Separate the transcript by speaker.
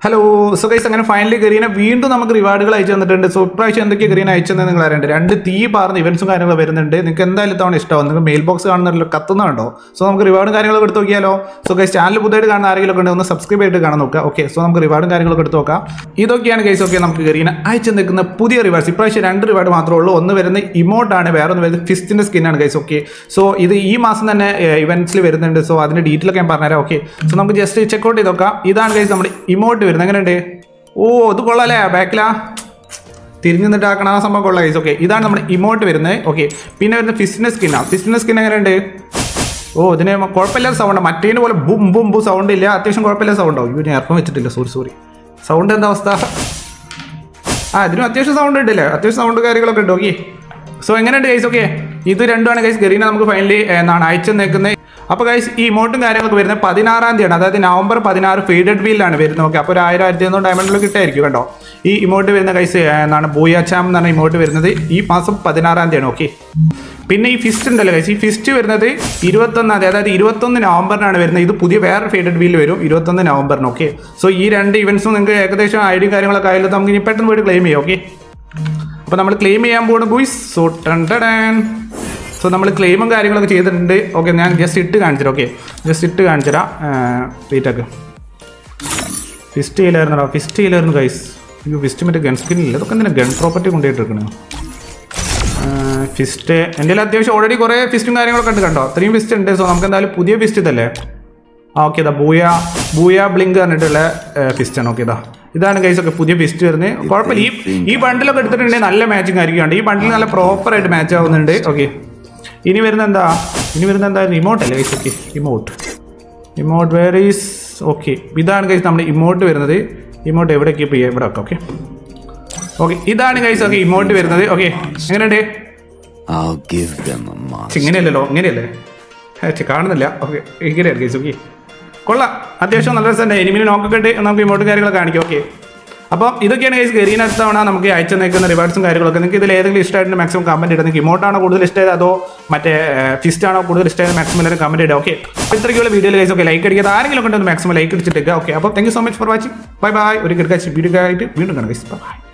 Speaker 1: Hello so guys അങ്ങനെ finally Garena വീണ്ടും നമുക്ക് റിവാർഡുകൾ അയച്ചു തന്നിട്ടുണ്ട് സോ ഇപ്രാവശ്യം എന്തൊക്കെ ഗരീന അയച്ചെന്ന് നിങ്ങൾ അറിയണ്ട് രണ്ട് തീ പാർന്ന ഇവന്റ്സും കാര്യങ്ങളും വരുന്നുണ്ട് നിങ്ങൾക്ക് എന്തായാലും തവണ ഇഷ്ടമാവും നിങ്ങൾ മെയിൽ ബോക്സ് കാണുന്നല്ലോ കത്തുന്നുണ്ടോ സോ നമുക്ക് റിവാർഡും കാര്യങ്ങളൊക്കെ എടുത്ത് നോക്കിയാലോ സോ ഗൈസ് ചാനൽ പുതിയതായിട്ട് കാണുന്ന ആരെങ്കിലും ഉണ്ടെങ്കിൽ ഒന്ന് സബ്സ്ക്രൈബ് ചെയ്തിട്ട് കാണാൻ നോക്കുക ഓക്കെ സോ നമുക്ക് റിവാർഡും കാര്യങ്ങളൊക്കെ എടുത്ത് നോക്കാം ഇതൊക്കെയാണ് ഗൈസ് ഓക്കെ നമുക്ക് ഗരീന അയച്ചു നിൽക്കുന്ന പുതിയ റിവാർഡ്സ് ഇപ്രാവശ്യം രണ്ട് റിവാർഡ് മാത്രമേ ഉള്ളൂ ഒന്ന് വരുന്നത് ഇമോട്ടാണ് വേറെ ഒന്ന് വരുന്നത് ഫിസ്റ്റിൻ്റെ സ്കിന്നാണ് ഗൈസ് ഓക്കെ സോ ഇത് ഈ മാസം തന്നെ ഇവന്റ്സിൽ വരുന്നുണ്ട് സോ അതിന്റെ ഡീറ്റെയിൽ ഒക്കെ ഞാൻ പറഞ്ഞുതരാം ഓക്കെ സോ നമുക്ക് ജസ്റ്റ് ചെക്കൗട്ട് ചെയ്ത് നോക്കാം ഇതാണ് ഗൈസ് നമ്മുടെ ഇമോട്ട് വരുന്നത് എങ്ങനെയുണ്ട് ഓ ഇത് കൊള്ളാല്ലേ ബാക്കിലാ തിരിഞ്ഞു നിന്നിട്ട് ആക്കണ ആ സംഭവം കൊള്ളാം ഗൈസ് ഓക്കെ ഇതാണ് നമ്മുടെ ഇമോട്ട് വരുന്നത് ഓക്കെ പിന്നെ വരുന്ന ഫിസ്റ്റിൻ്റെ സ്കിന്നാണ് ഫിസ്റ്റിൻ്റെ സ്കിൻ എങ്ങനെയുണ്ട് ഓ ഇതിന് കുഴപ്പമില്ലാത്ത സൗണ്ട് മറ്റേതിന് പോലെ ബും ബും ബു സൗണ്ട് ഇല്ല അത്യാവശ്യം കുഴപ്പമില്ലാത്ത സൗണ്ടോ ഇവന് ഇറക്കം വെച്ചിട്ടില്ല സോറി സോറി സൗണ്ട് എന്താ അവസ്ഥ ആ ഇതിനും അത്യാവശ്യം സൗണ്ട് ഉണ്ടല്ലേ അത്യാവശ്യം സൗണ്ട് കാര്യങ്ങളൊക്കെ ഉണ്ട് ഓക്കെ സോ എങ്ങനെയുണ്ട് ഗൈസ് ഓക്കെ ഇത് രണ്ടുമാണ് ഗൈസ് ഗരീന നമുക്ക് ഫൈനലി എന്താണ് അയച്ചു നിൽക്കുന്നത് അപ്പോൾ ഗൈസ് ഈ ഇമോട്ടും കാര്യങ്ങളൊക്കെ വരുന്നത് പതിനാറാം തീയതിയാണ് അതായത് നവംബർ പതിനാറ് ഫീഡഡ് വീലാണ് വരുന്നത് ഓക്കെ അപ്പോൾ ഒരു ആയിരം ആയിരത്തി എണ്ണൂറ് ഡയമണ്ടിൽ കിട്ടായിരിക്കും കേട്ടോ ഈ ഇമോട്ട് വരുന്ന ഗൈസ് എന്താണ് ബൂയാച്ചാം എന്ന് പറഞ്ഞ ഇമോട്ട് വരുന്നത് ഈ മാസം പതിനാറാം തീയതിയാണ് ഓക്കെ പിന്നെ ഈ ഫിസ്റ്റ് ഉണ്ടല്ലോ ഗൈസ് ഈ ഫിസ്റ്റ് വരുന്നത് ഇരുപത്തൊന്നാം തീയതി അതായത് ഇരുപത്തൊന്ന് നവംബറിനാണ് വരുന്നത് ഇത് പുതിയ വേറെ ഫീഡഡ് വീൽ വരും ഇരുപത്തൊന്ന് നവംബറിന് ഓക്കെ സോ ഈ രണ്ട് ഇവന്റ്സും നിങ്ങൾക്ക് ഏകദേശം ഐഡിയും കാര്യങ്ങളൊക്കെ ആയാലും നമുക്ക് ഇനി പെട്ടെന്ന് പോയിട്ട് ക്ലെയിം ചെയ്യാം ഓക്കെ അപ്പോൾ നമ്മൾ ക്ലെയിം ചെയ്യാൻ പോകുന്ന ബോയ്സ് സോ ടൺ സോ നമ്മൾ ക്ലെയിമും കാര്യങ്ങളൊക്കെ ചെയ്തിട്ടുണ്ട് ഓക്കെ ഞാൻ ജസ്റ്റ് ഇട്ട് കാണിച്ചുതരാം ഓക്കെ ജസ്റ്റ് ഇട്ട് കാണിച്ചുതരാം വെയിറ്റൊക്കെ ഫിസ്റ്റ് ചെയ്യില്ലായിരുന്നോ ഫിസ്റ്റ് ചെയ്യില്ലായിരുന്നു ഗൈസ് അയ്യോ ഫിസ്റ്റ് മറ്റേ ഗൺ സ്കിൻ ഇല്ല ഇതൊക്കെ എന്തിനാ ഗൺ പ്രോപ്പർട്ടി കൊണ്ടുപോയിട്ടിരിക്കണേ ഫിസ്റ്റ് എൻ്റെ കയ്യിൽ അത്യാവശ്യം ഓൾറെഡി കുറേ ഫിസ്റ്റും കാര്യങ്ങളൊക്കെ ഉണ്ട് കണ്ടോ അത്രയും ഫിസ്റ്റ് ഉണ്ട് സോ നമുക്ക് എന്തായാലും പുതിയ ഫിസ്റ്റ് ഇതല്ലേ ആ ഓക്കെ ഇതാ ബൂയ ബൂയ ബ്ലിങ്ക് പറഞ്ഞിട്ടുള്ള ഫിസ്റ്റ് ആണ് ഓക്കെ ഇതാ ഇതാണ് ഗൈസ് ഒക്കെ പുതിയ ഫിസ്റ്റ് വരുന്നത് കുഴപ്പമില്ല ഈ ഈ ബണ്ടിലൊക്കെ എടുത്തിട്ടുണ്ടെങ്കിൽ നല്ല മാച്ചിങ് ആയിരിക്കും ഈ ബണ്ടിൽ നല്ല പ്രോപ്പറായിട്ട് മാച്ച് ആവുന്നുണ്ട് ഓക്കെ ഇനി വരുന്ന എന്താ ഇനി വരുന്ന എന്താ റിമോട്ട് അല്ലേ guys okay emote emote where is okay ഇതാണ് ഗൈസ് നമ്മുടെ ഇമോട്ട് വരുന്നത് ഇമോട്ട് എവിടെ കീപ്പ് ചെയ്യുക ഇവിടെ ഓക്കെ ഓക്കെ ഇതാണ് ഗൈസ് ഓക്കെ ഇമോട്ട് വരുന്നത് ഓക്കെ എങ്ങനെയുണ്ട്
Speaker 2: I'll give them a monster.
Speaker 1: ഛെ, ഇങ്ങനെയല്ലല്ലോ ഇങ്ങനെയല്ലേ ഹേ, ഛെ, കാണുന്നില്ല ഓക്കെ ഇങ്ങനെയാണ് കേസ് ഓക്കെ കൊള്ളാം അത്യാവശ്യം നല്ല രസമുണ്ട് എനിമിനെ നോക്കൊക്കെ ഇട്ട് നമുക്ക് ഇമോട്ട് കാര്യങ്ങളൊക്കെ കാണിക്കാം ഓക്കെ അപ്പോൾ ഇതൊക്കെയാണ് കേസ് ഗരീന അടുത്ത തവണ നമുക്ക് അയച്ചു നിൽക്കുന്ന റിവാർഡ്സും കാര്യങ്ങളൊക്കെ നിങ്ങൾക്ക് ഇതിൽ ഏതെങ്കിലും ഇഷ്ടമായിട്ട് മാക്സിമം കമൻറ്റ് ഇടുക നിങ്ങൾക്ക് ഇമോട്ടാണോ കൂടുതൽ ഇഷ്ടമായത് അതോ മറ്റേ ഫിസ്റ്റ് ആണോ കൂടുതൽ ഇഷ്ടമായത് മാക്സിമം എല്ലാവരും കമൻറ്റ് ഇടുക ഓക്കെ ഇത്രയ്ക്കുള്ള വീഡിയോയിൽ കേസ് ഓക്കെ ലൈക്ക് അടിക്കാതെ ആരെങ്കിലും ഉണ്ടെന്ന് മാക്സിമം ലൈക്ക് അടിച്ചിട്ടേക്കുക ഓക്കെ അപ്പോൾ thank you so much for watching bye bye ഒരു കിടക്കാച്ച് വീഡിയോ ആയിട്ട് വീണ്ടും കാണാം ബൈ